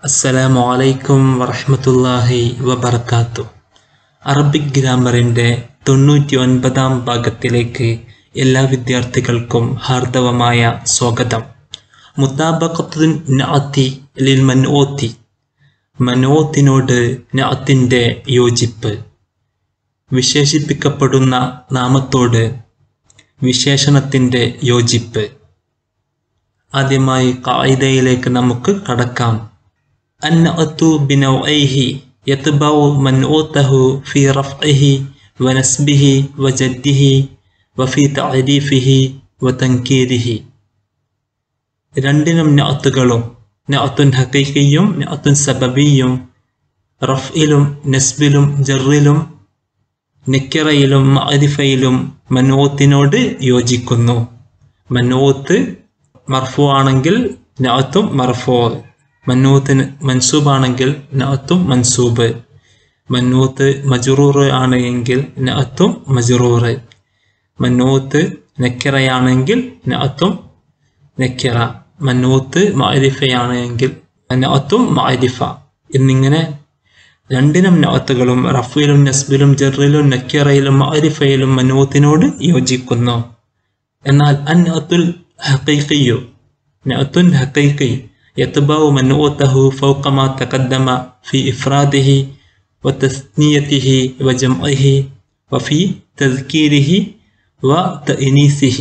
അസ്സലാമു അലൈക്കും വറഹ്മത്തുള്ളാഹി വബർക്കാത്തു അറബിക് ഗ്രാമറിൻ്റെ തൊണ്ണൂറ്റി ഒൻപതാം ഭാഗത്തിലേക്ക് എല്ലാ വിദ്യാർത്ഥികൾക്കും ഹാർദവമായ സ്വാഗതം മുത്താബഖത്തുൻ നഅത്തി ലിൽ മനോത്തി മനോത്തിനോട് നഅത്തിൻ്റെ യോജിപ്പ് വിശേഷിപ്പിക്കപ്പെടുന്ന നാമത്തോട് വിശേഷണത്തിൻ്റെ യോജിപ്പ് ആദ്യമായി കായിദയിലേക്ക് നമുക്ക് കടക്കാം അന്നഅത്തു ബിനൗഐഹി യത്ബഉ മൻഊതഹു ഫി റഫ്ഇഹി വനസ്ബിഹി വജദ്ദിഹി വഫി തഅരീഫിഹി വതൻകീരിഹി രണ്ടിനും നഅത്തുകളും നഅത്തുൻ ഹഖീഖിയും നഅത്തുൻ സബബിയും റഫ്ഇലും നസ്ബിലും ജറിലും നിക്കിറയിലും മഅരിഫയിലും മനോത്തിനോട് യോജിക്കുന്നു മനോത്ത് മർഫു ആണെങ്കിൽ നഅത്തും മർഫു മന്നൂത്തിന് മൻസൂബാണെങ്കിൽ നഅത്തും മൻസൂബ് മന്നൂത്ത് മജറൂർ ആണ് എങ്കിൽ നഅത്തും മജറൂർ മന്നൂത്ത് നക്കിറയാണെങ്കിൽ നഅത്തും നക്കിറ മന്നൂത്ത് മഅരിഫയാണ് എങ്കിൽ നഅത്തും മഅരിഫ എന്നിങ്ങനെ രണ്ടിനും നഅത്തുകളും റഫിലും നസ്ബിലും ജറിലും നക്കിറയിലും മഅരിഫയിലും മന്നൂത്തിനോട് യോജിക്കുന്നു എന്നാൽ അന്നഅത്തുൽ ഹഖീഖിയു നഅത്തുൻ ഹഖീഖി يتبع منوته فوق ما تقدم في إفراده وتثنيته وجمعه وفي تذكيره وتأنيثه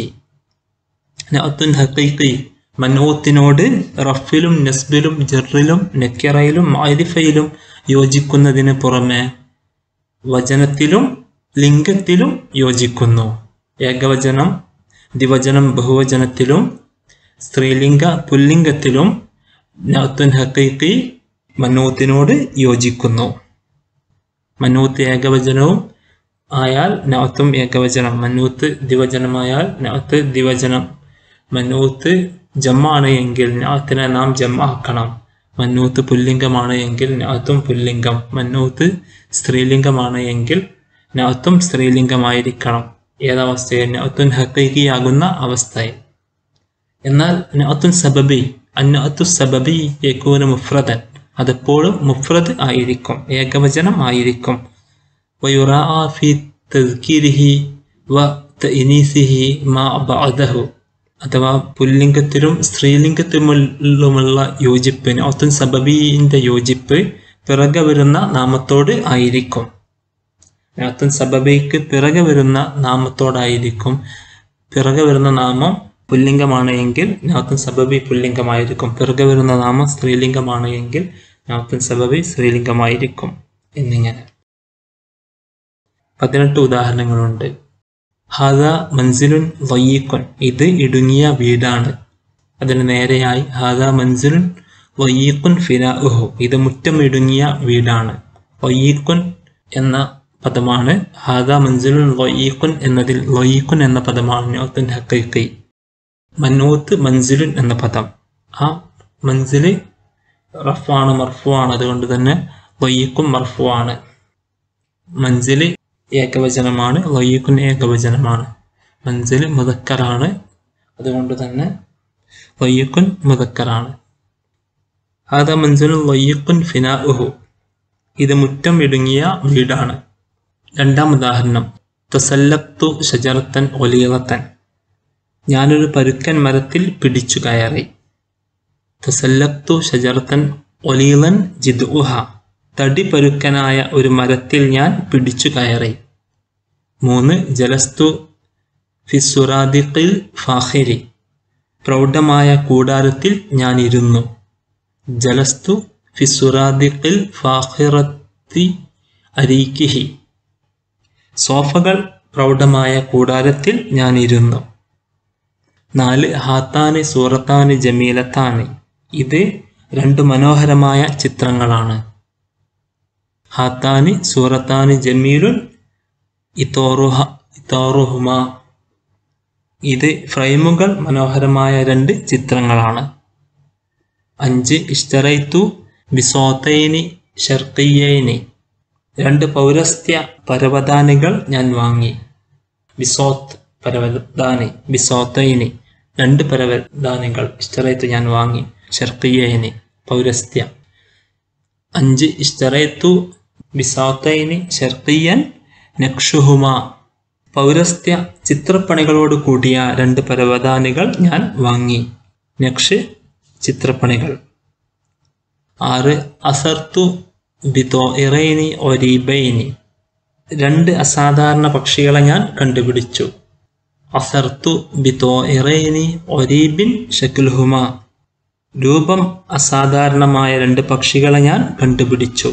نعت حقيقي മനോത്തിനോട് റഫിലും നസ്ബിലും ജറിലും നെക്കിറയിലും മാരിഫയിലും യോജിക്കുന്നതിന് പുറമെ വചനത്തിലും ലിംഗത്തിലും യോജിക്കുന്നു ഏകവചനം ദ്വിവചനം ബഹുവചനത്തിലും സ്ത്രീലിംഗ പുല്ലിംഗത്തിലും നഅത്തുൻ ഹഖീഖി മനൂത്തിനോട് യോജിക്കുന്നു മനൂത്ത് ഏകവചനവും ആയാൽ നഅത്തും ഏകവചനം മനൂത്ത് ദ്വിവചനമായാൽ നഅത്ത് ദ്വിവചനം മനൂത്ത് ജമ്മാണ് എങ്കിൽ നഅത്തിനെ നാം ജമ്മാക്കണം മന്നൂത്ത് പുല്ലിംഗമാണ് എങ്കിൽ നഅത്തും പുല്ലിംഗം മന്നൂത്ത് സ്ത്രീലിംഗമാണ് എങ്കിൽ നഅത്തും സ്ത്രീലിംഗമായിരിക്കണം ഏതവസ്ഥയിൽ നഅത്തുൻ ഹഖീഖിയാകുന്ന അവസ്ഥയിൽ എന്നാൽ നഅത്തുൻ സബബി അന്നഅത്തു സബബി യകൂന മുഫ്രദൻ അതെപ്പോഴും മുഫ്രദ് ആയിരിക്കും ഏകവചനം ആയിരിക്കും വയുറാഅ ഫി തദ്കീരിഹി വ തഇനീസിഹി മാ ബഅദഹു അഥവാ പുല്ലിംഗത്തിലും സ്ത്രീലിംഗത്തിലുമുള്ള യോജിപ്പ് നഅത്തുൻ സബബിന്റെ യോജിപ്പ് പിറകെ വരുന്ന നാമത്തോട് ആയിരിക്കും നഅത്തുൻ സബബിക്ക് പിറകെ വരുന്ന നാമത്തോടായിരിക്കും പിറകെ വരുന്ന നാമം പുല്ലിംഗമാണ് എങ്കിൽ നാത്തുൻ സബബി പുല്ലിംഗമായിരിക്കും പിറകെ വരുന്ന നാമം സ്ത്രീലിംഗമാണ് എങ്കിൽ നാത്തുൻ സബബി സ്ത്രീലിംഗമായിരിക്കും എന്നിങ്ങനെ പതിനെട്ട് ഉദാഹരണങ്ങളുണ്ട് ഹാദ മൻസിലുൻ വയ്യക്കുൻ ഇത് ഇടുങ്ങിയ വീടാണ് അതിന് നേരെയായി ഹാദ മൻസിലുൻ വയ്യക്കുൻ ഫിനാഉഹു ഇത് മുറ്റം ഇടുങ്ങിയ വീടാണ് വയ്യക്കുൻ എന്ന പദമാണ് ഹാദ മൻസിലുൻ വയ്യക്കുൻ എന്നതിൽ വയ്യക്കുൻ എന്ന പദമാണ് നോത്തുൻ ഹക്കൈക്കൈ മന്നൂത്ത് മൻസിലുൻ എന്ന പദം ആ മൻസില് റഫാണ് മർഫു ആണ് അതുകൊണ്ട് തന്നെ വയ്യക്കും മർഫു ആണ് മൻസില് ഏകവചനമാണ് വയ്യക്കുൻ ഏകവചനമാണ് മൻസില് മുതക്കറാണ് അതുകൊണ്ട് തന്നെ വയ്യക്കുൻ മുതക്കറാണ് ഹാദ മൻസിലു വയ്യക്കുൻ ഫിനാഉഹു ഇത് മുറ്റം ഇടുങ്ങിയ വീടാണ് രണ്ടാം ഉദാഹരണം തസല്ലത്തു ഷജറത്തൻ ഒലീറത്തൻ ഞാനൊരു പരുക്കൻ മരത്തിൽ പിടിച്ചു കയറി തസല്ലത്തു ഷജറത്തൻ ഒലീലൻ ജിദ്ഉഹ തടി പരുക്കനായ ഒരു മരത്തിൽ ഞാൻ പിടിച്ചു കയറി മൂന്ന് ജലസ്തു ഫിസുറാദിഖിൽ ഫാഹിരി പ്രൗഢമായ കൂടാരത്തിൽ ഞാൻ ഇരുന്നു ജലസ്തു ഫിസുറാദിഖിൽ ഫാഹിറത്തി അരീക്കിഹി സോഫകൾ പ്രൗഢമായ കൂടാരത്തിൽ ഞാൻ ഇരുന്നു നാല് ഹാത്താന് സൂറത്താന് ജമീലത്താന് ഇത് രണ്ട് മനോഹരമായ ചിത്രങ്ങളാണ് ഹാത്താന് സൂറത്താന് ജമീലുൻ ഇത്തോറുഹ ഇത്തോറുഹുമ ഇത് ഫ്രെയിമുകൾ മനോഹരമായ രണ്ട് ചിത്രങ്ങളാണ് അഞ്ച് ഇഷ്തറൈത്തു ബിസോത്തൈനി ഷർക്കിയൈനി രണ്ട് പൗരസ്ത്യ പരവതാനികൾ ഞാൻ വാങ്ങി ബിസോത്ത് പരവതാനി ബിസോത്തൈനി രണ്ട് പരവതാനികൾ ഇഷ്ടറയത്ത് ഞാൻ വാങ്ങി ഷർക്കിയൈനി പൗരസ്ത്യ അഞ്ച് ഇഷ്തറേത്തു ബിസാത്തൈനി ഷർക്കിയൻ നക്ഷുഹുമ പൗരസ്ത്യ ചിത്രപ്പണികളോട് കൂടിയ രണ്ട് പരവതാനികൾ ഞാൻ വാങ്ങി നക്ഷ് ചിത്രപ്പണികൾ ആറ് അസർത്തു ബിതോ ഇറൈനി ഒരീബൈനി രണ്ട് അസാധാരണ പക്ഷികളെ ഞാൻ കണ്ടുപിടിച്ചു അസർത്തു ബിതോ ഇറൈനി ഒരീബിൻ ഷക്കിൽഹുമ രൂപം അസാധാരണമായ രണ്ട് പക്ഷികളെ ഞാൻ കണ്ടുപിടിച്ചു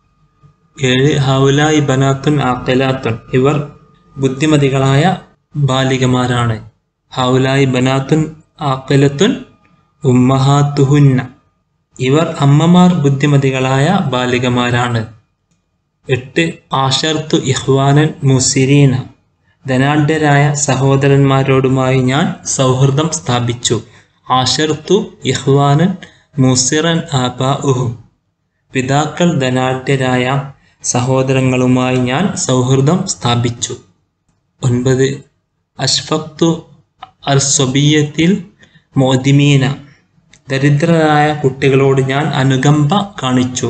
ഏഴ് ഹൗലായി ബനാത്തുൻ ആക്കലാത്തുൻ ഇവർ ബുദ്ധിമതികളായ ബാലികമാരാണ് ഹൗലായി ബനാത്തുൻ ആക്കലത്തുൻ ഉമ്മഹാത്തുഹുന്ന ഇവർ അമ്മമാർ ബുദ്ധിമതികളായ ബാലികമാരാണ് എട്ട് ആഷർത്തു ഇഹ്വാനൻ മുസിരീന ധനാഢ്യരായ സഹോദരന്മാരോടുമായി ഞാൻ സൗഹൃദം സ്ഥാപിച്ചു ആഷർത്തു ഇഹ്വാനൻ മുസിറൻ ആബാഉഹും പിതാക്കൾ ധനാഢ്യരായ സഹോദരങ്ങളുമായി ഞാൻ സൗഹൃദം സ്ഥാപിച്ചു ഒൻപത് അഷ്ഫക്തു അർസൊബിയത്തിൽ മോദിമീന ദരിദ്രരായ കുട്ടികളോട് ഞാൻ അനുകമ്പ കാണിച്ചു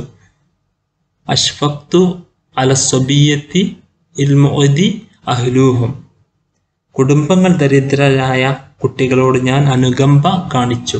അഷ്ഫക്തു അലസൊബിയത്തി ഇൽമൊദി അഹ്ലൂഹും കുടുംബങ്ങൾ ദരിദ്രരായ കുട്ടികളോട് ഞാൻ അനുകമ്പ കാണിച്ചു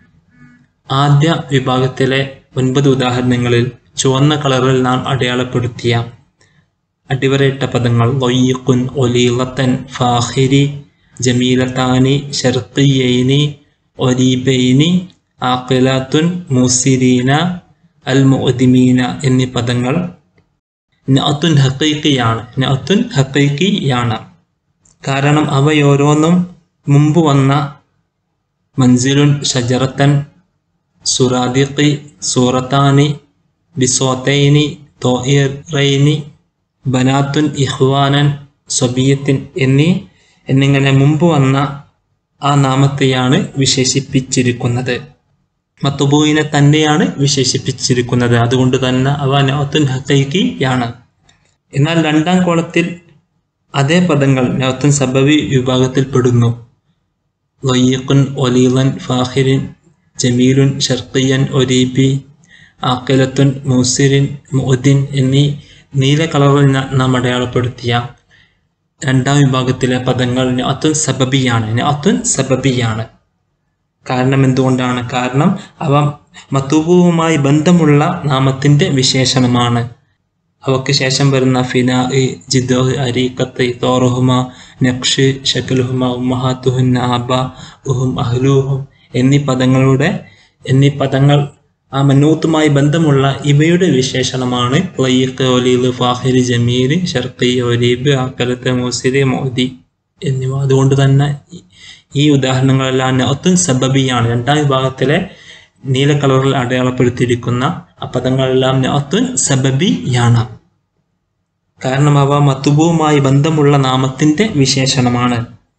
ആദ്യ വിഭാഗത്തിലെ ഒൻപത് ഉദാഹരണങ്ങളിൽ ചുവന്ന കളറിൽ നാം അടയാളപ്പെടുത്തിയ അടിവരയിട്ട പദങ്ങൾ ലൊയ്യക്കുൻ ഒലീലത്തൻ ഫാഹിരി ജമീലത്താനി ഷർക്കിയൈനി ഒരീബൈനി ആഖിലാത്തുൻ മുസിരീന അൽ മുഅദിമീന എന്നീ പദങ്ങൾ നഅത്തുൻ ഹക്കീക്കിയാണ് നഅത്തുൻ ഹക്കീക്കിയാണ് കാരണം അവയോരോന്നും മുമ്പ് വന്ന മൻസിലുൻ ഷജറത്തൻ സുറാദിഖി സൂറത്താനി ബിസോത്തൈനി തോയിറൈനി ബനാത്തുൻ ഇഹ്വാനൻ സ്വബിയത്തിൻ എന്നീ എന്നിങ്ങനെ മുമ്പ് വന്ന ആ നാമത്തെയാണ് വിശേഷിപ്പിച്ചിരിക്കുന്നത് മത്തുബൂയിനെ തന്നെയാണ് വിശേഷിപ്പിച്ചിരിക്കുന്നത് അതുകൊണ്ട് തന്നെ അവ നൗത്തുൻ ഹക്കൈക്കിയാണ് എന്നാൽ രണ്ടാം കോളത്തിൽ അതേ പദങ്ങൾ നൗത്തുൻ സബവി വിഭാഗത്തിൽ പെടുന്നു ലയ്യഖുൻ ഒലീലൻ ഫാഹിരിൻ ജമീലുൻ ഷർക്കിയൻ ഒരീബി ആക്കലത്തുൻ മൂസിരിൻ മുഅദിൻ എന്നീ നീല കളറിൽ ന- നാം അടയാളപ്പെടുത്തിയ രണ്ടാം വിഭാഗത്തിലെ പദങ്ങൾ നഅത്തുൻ സബബിയാണ് നഅത്തുൻ സബബിയാണ് കാരണം എന്തുകൊണ്ടാണ് കാരണം അവ മത്തുബുവുമായി ബന്ധമുള്ള നാമത്തിന്റെ വിശേഷണമാണ് അവക്ക് ശേഷം വരുന്ന ഫിന ജിദോ അരീക്കത്ത് തോറുഹുമ നക്ഷ് ഷക്കലുഹുമ ഉമ്മഹാത്തുഹുന്ന ആബ ഉഹും അഹ്ലൂഹും എന്നീ പദങ്ങളുടെ എന്നീ പദങ്ങൾ ആ മന്നൂത്തുമായി ബന്ധമുള്ള ഇവയുടെ വിശേഷണമാണ് ലയ്യക്ക് ഒലീല് ഫാഹിരി ജമീൽ ഷർക്കി ഒരീബ് അക്കലത്തെ മുസിരി മോദി എന്നിവ അതുകൊണ്ട് തന്നെ ഈ- ഈ ഉദാഹരണങ്ങളെല്ലാം നഅത്തുൻ സബബിയാണ് രണ്ടാം വിഭാഗത്തിലെ നീല കളറിൽ അടയാളപ്പെടുത്തിയിരിക്കുന്ന ആ പദങ്ങളെല്ലാം നഅത്തുൻ സബബിയാണ് കാരണം അവ മത്തുബുവുമായി ബന്ധമുള്ള നാമത്തിന്റെ വിശേഷണമാണ്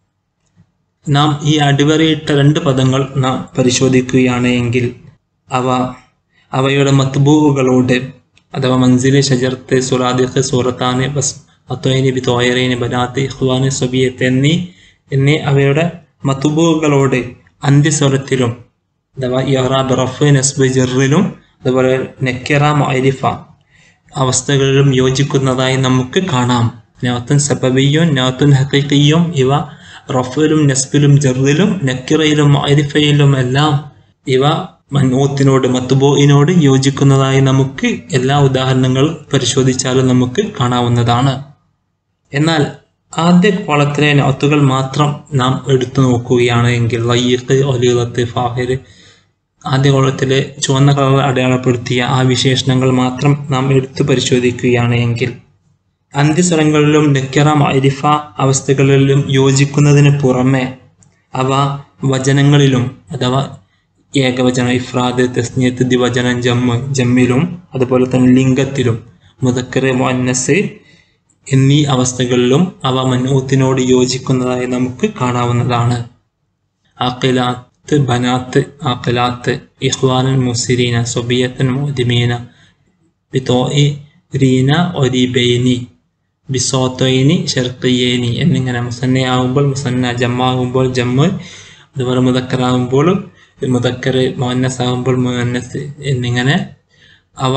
നാം ഈ അടിവരയിട്ട രണ്ട് പദങ്ങൾ നാം പരിശോധിക്കുകയാണ് എങ്കിൽ അവ അവയുടെ മത്ബൂവുകളോട് അഥവാ മൻസിലെ ഷജർത്ത് സുറാദിഖ് സൂറത്താന് ബസ് മത്തോയിനി ബിത്തോയറേന് ബനാത്ത് ഇഖ്വാന് സബിയത്ത് എന്നീ എന്നീ അവയുടെ മത്തുബൂകളോട് അന്ത്യസ്വരത്തിലും അഥവാ ഇഹ്റാബ് റഫ് നസ്ബ് ജറിലും അതുപോലെ നെക്കിറ മൊരിഫ അവസ്ഥകളിലും യോജിക്കുന്നതായി നമുക്ക് കാണാം നൗത്തുൻ സബബിയും നൗത്തുൻ ഹക്കീക്കിയും ഇവ റഫിലും നസ്ബിലും ജറിലും നക്കിറയിലും മൊരിഫയിലും എല്ലാം ഇവ മന്നൂത്തിനോട് മത്തുബോയിനോട് യോജിക്കുന്നതായി നമുക്ക് എല്ലാ ഉദാഹരണങ്ങൾ പരിശോധിച്ചാലും നമുക്ക് കാണാവുന്നതാണ് എന്നാൽ ആദ്യ കോളത്തിലെ നൗത്തുകൾ മാത്രം നാം എടുത്തു നോക്കുകയാണ് എങ്കിൽ ലയ്യത്ത് ഒലീലത്ത് ഫാഹിർ ആദ്യ കോളത്തിലെ ചുവന്ന കളർ അടയാളപ്പെടുത്തിയ ആ വിശേഷണങ്ങൾ മാത്രം നാം എടുത്തു പരിശോധിക്കുകയാണ് എങ്കിൽ അന്ത്യസ്വരങ്ങളിലും നക്കിറ മരിഫ അവസ്ഥകളിലും യോജിക്കുന്നതിന് പുറമെ അവ വചനങ്ങളിലും അഥവാ ഏകവചനം ഇഫ്രാദ് തസ്നിയത്ത് ദിവചനം ജമ്മ് ജമ്മിലും അതുപോലെ തന്നെ ലിംഗത്തിലും മുതക്കറ് മുഅന്നസ് എന്നീ അവസ്ഥകളിലും അവ മനൂത്തിനോട് യോജിക്കുന്നതായി നമുക്ക് കാണാവുന്നതാണ് ആക്കിലാത്ത് ബനാത്ത് ആക്കിലാത്ത് ഇഹ്വാനൻ മുസിരീന സൊബിയത്തൻ മോദിമീന ബിത്തോയി റീന ഒരിബൈനി ബിസോത്തോയിനി ഷർക്കിയേനി എന്നിങ്ങനെ മുസന്നയാകുമ്പോൾ മുസന്ന ജമ്മാകുമ്പോൾ ജമ്മ് അതുപോലെ മുതക്കറാകുമ്പോൾ മുതക്കർ മോന്നസ് ആകുമ്പോൾ മുന്നസ് എന്നിങ്ങനെ അവ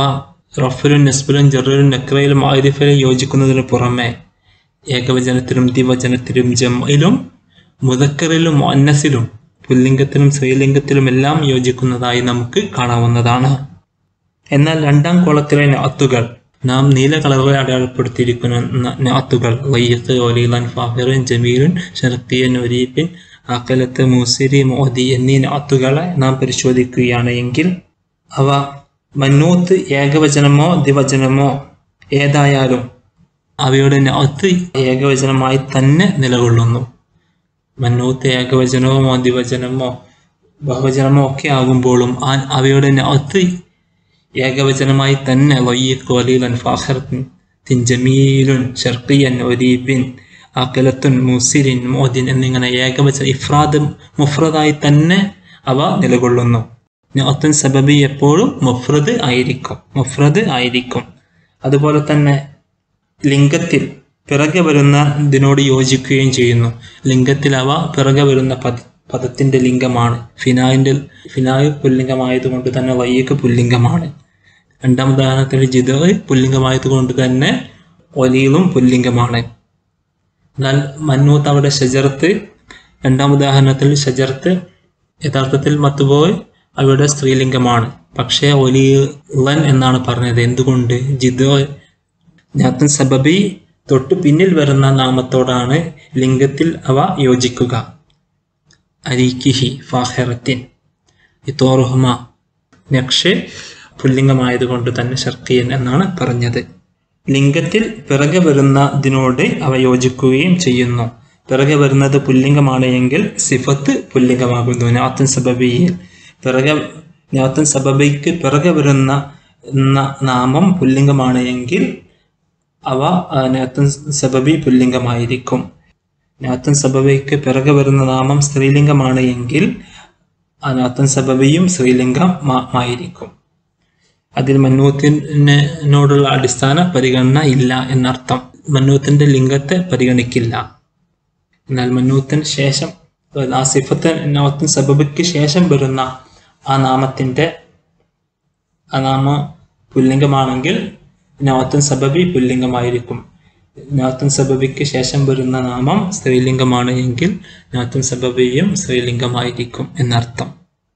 റഫലും നസ്ബലും ജറലും നക്രയിലും ആരിഫയിലും യോജിക്കുന്നതിന് പുറമെ ഏകവചനത്തിലും ദ്വിവചനത്തിലും ജമ്മയിലും മുതക്കറിലും അന്നസിലും പുല്ലിംഗത്തിലും സ്ത്രീലിംഗത്തിലും എല്ലാം യോജിക്കുന്നതായി നമുക്ക് കാണാവുന്നതാണ് എന്നാൽ രണ്ടാം കോളത്തിലെ നാത്തുകൾ നാം നീല കളറിൽ അടയാളപ്പെടുത്തിയിരിക്കുന്ന നാത്തുകൾ വയ്യത്ത് ഒലീലൻ ഫാഹിറുൻ ജമീലുൻ ഷർത്തിയൻ ഒരീബിൻ അക്കലത്ത് മൂസിരി മോദി എന്നീ നാത്തുകളെ നാം പരിശോധിക്കുകയാണ് എങ്കിൽ അവ മന്നൂത്ത് ഏകവചനമോ ദ്വിവചനമോ ഏതായാലും അവയുടെ നാത്ത് ഏകവചനമായി തന്നെ നിലകൊള്ളുന്നു മന്നൂത്ത് ഏകവചനമോ ദ്വിവചനമോ ബഹുവചനമോ ഒക്കെ ആകുമ്പോഴും ആ അവയുടെ നാത്ത് ഏകവചനമായി തന്നെ വയ്യത്ത് വലീലൻ ഫാഹർത്തിൻ ജമീലുൻ ഷർക്കിയൻ ഒരീബിൻ അക്കലത്തുൻ മുസിരിൻ മോദിൻ എന്നിങ്ങനെ ഏകവചന ഇഫ്രാദ് മുഫ്രദായി തന്നെ അവ നിലകൊള്ളുന്നു ഞാത്തൻ സബബി എപ്പോഴും മുഫ്രദ് ആയിരിക്കും മുഫ്രദ് ആയിരിക്കും അതുപോലെ തന്നെ ലിംഗത്തിൽ പിറകെ വരുന്ന ഇതിനോട് യോജിക്കുകയും ചെയ്യുന്നു ലിംഗത്തിൽ അവ പിറകെ വരുന്ന പദ പദത്തിന്റെ ലിംഗമാണ് ഫിനായിന്റെ ഫിനായ് പുല്ലിംഗമായതുകൊണ്ട് തന്നെ വയ്യക്ക് പുല്ലിംഗമാണ് രണ്ടാം ഉദാഹരണത്തിൽ ജിദ് പുല്ലിംഗമായതുകൊണ്ട് തന്നെ ഒലീലും പുല്ലിംഗമാണ് എന്നാൽ മന്നൂത്ത് അവിടെ ഷജർത്ത് രണ്ടാം ഉദാഹരണത്തിൽ ഷജർത്ത് യഥാർത്ഥത്തിൽ മത്തുപോയ് അവയുടെ സ്ത്രീലിംഗമാണ് പക്ഷേ ഒലീലൻ എന്നാണ് പറഞ്ഞത് എന്തുകൊണ്ട് ജിദ് ഞാത്തൻ സബബി തൊട്ട് പിന്നിൽ വരുന്ന നാമത്തോടാണ് ലിംഗത്തിൽ അവ യോജിക്കുക അരീക്കിഹി ഫാഹിറത്തിൻ ഇത്തോറുഹുമ നക്ഷ് പുല്ലിംഗമായതുകൊണ്ട് തന്നെ ഷർക്കിയൻ എന്നാണ് പറഞ്ഞത് ലിംഗത്തിൽ പിറകെ വരുന്നതിനോട് അവ യോജിക്കുകയും ചെയ്യുന്നു പിറകെ വരുന്നത് പുല്ലിംഗമാണ് എങ്കിൽ സിഫത്ത് പുല്ലിംഗമാകുന്നു നാത്തൻ സബബിയിൽ പിറകെ നാത്തൻ സബബിക്ക് പിറകെ വരുന്ന ന- നാമം പുല്ലിംഗമാണ് എങ്കിൽ അവ ആ, നാത്തൻ സബബി പുല്ലിംഗമായിരിക്കും നാത്തൻ സബബിക്ക് പിറകെ വരുന്ന നാമം സ്ത്രീലിംഗമാണ് എങ്കിൽ ആ നാത്തൻ സബബിയും സ്ത്രീലിംഗം ആയിരിക്കും അതിൽ മന്നൂത്തിനോടുള്ള അടിസ്ഥാന പരിഗണന ഇല്ല എന്നർത്ഥം മന്നൂത്തിന്റെ ലിംഗത്തെ പരിഗണിക്കില്ല എന്നാൽ മന്നൂത്തിന് ശേഷം ആ സിഫത്ത് നൗത്തൻ സബബിക്ക് ശേഷം വരുന്ന ആ നാമത്തിന്റെ ആ നാമ പുല്ലിംഗമാണെങ്കിൽ നൗത്തൻ സബബി പുല്ലിംഗമായിരിക്കും നൗത്തൻ സബബിക്ക് ശേഷം വരുന്ന നാമം സ്ത്രീലിംഗമാണ് എങ്കിൽ നൗത്തൻ സബബിയും സ്ത്രീലിംഗമായിരിക്കും എന്നർത്ഥം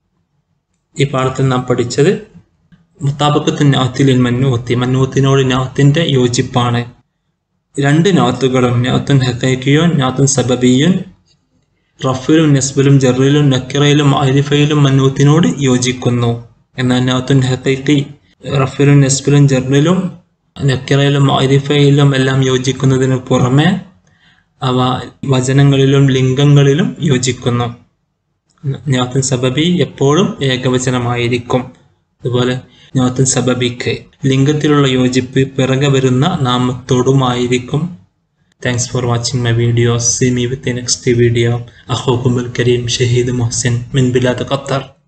ഈ പാഠത്തിൽ നാം പഠിച്ചത് മുത്താബക്കത്ത് നാത്തിലിൽ മന്നൂത്തി മന്നൂത്തിനോട് നാത്തിന്റെ യോജിപ്പാണ് രണ്ട് നാത്തുകളും നാത്തുൻ ഹക്കൈക്കിയും നാത്തുൻ സബബിയും റഫിലും നസ്ബിലും ജറിലും നക്കിറയിലും അരിഫയിലും മന്നൂത്തിനോട് യോജിക്കുന്നു എന്നാൽ നാത്തുൻ ഹക്കൈക്കി റഫിലും നസ്ബിലും ജറിലും നക്കിറയിലും അരിഫയിലും എല്ലാം യോജിക്കുന്നതിന് പുറമെ അവ വചനങ്ങളിലും ലിംഗങ്ങളിലും യോജിക്കുന്നു ഞാത്തൻ സബബി എപ്പോഴും ഏകവചനമായിരിക്കും അതുപോലെ ഞാത്തൻ സബബിക്ക് ലിംഗത്തിലുള്ള യോജിപ്പ് പിറകെ വരുന്ന നാമത്തോടുമായിരിക്കും thanks for watching my video see me with next video അഹോക്കുമുൽ കരീം ഷഹീദ് മൊഹസിൻ മിൻ ബിലാദ് ഖത്തർ